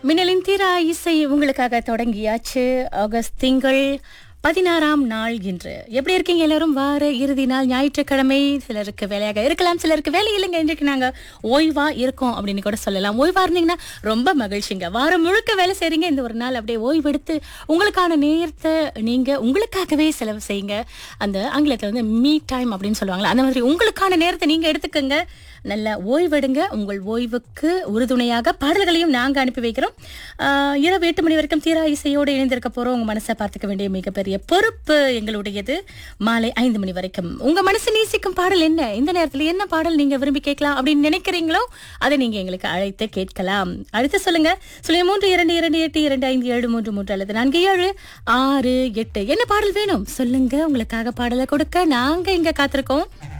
மின்னலின் தீரா இசை உங்களுக்காக தொடங்கியாச்சு ஆகஸ்ட் திங்கள் பதினாறாம் நாள் இன்று எப்படி இருக்கீங்க எல்லாரும் வார இறுதி நாள் ஞாயிற்றுக்கிழமை சிலருக்கு வேலையாக இருக்கலாம் சிலருக்கு வேலை இல்லைங்க இன்றைக்கு நாங்க ஓய்வா இருக்கோம் அப்படின்னு கூட சொல்லலாம் ஓய்வா இருந்தீங்கன்னா ரொம்ப மகிழ்ச்சிங்க வாரம் முழுக்க வேலை செய்றீங்க இந்த ஒரு நாள் அப்படியே ஓய்வெடுத்து உங்களுக்கான நேரத்தை நீங்க உங்களுக்காகவே செலவு செய்யுங்க அந்த ஆங்கிலத்துல வந்து மீ டைம் அப்படின்னு சொல்லுவாங்களா அந்த மாதிரி உங்களுக்கான நேரத்தை நீங்க எடுத்துக்கங்க நல்ல ஓய்வெடுங்க உங்கள் ஓய்வுக்கு உறுதுணையாக பாடல்களையும் நாங்க அனுப்பி வைக்கிறோம் ஆஹ் இரவு எட்டு மணி வரைக்கும் தீரா இசையோடு இணைந்திருக்க போறோம் உங்க மனசை பார்த்துக்க வேண்டிய மிகப்பெரிய பொறுப்பு எங்களுடையது மாலை ஐந்து மணி வரைக்கும் உங்க மனசு நேசிக்கும் பாடல் என்ன இந்த நேரத்துல என்ன பாடல் நீங்க விரும்பி கேட்கலாம் அப்படின்னு நினைக்கிறீங்களோ அதை நீங்க எங்களுக்கு அழைத்து கேட்கலாம் அழைத்து சொல்லுங்க சொல்லுங்க மூன்று இரண்டு இரண்டு எட்டு இரண்டு ஐந்து ஏழு மூன்று மூன்று அல்லது நான்கு ஏழு ஆறு எட்டு என்ன பாடல் வேணும் சொல்லுங்க உங்களுக்காக பாடலை கொடுக்க நாங்க இங்க காத்திருக்கோம்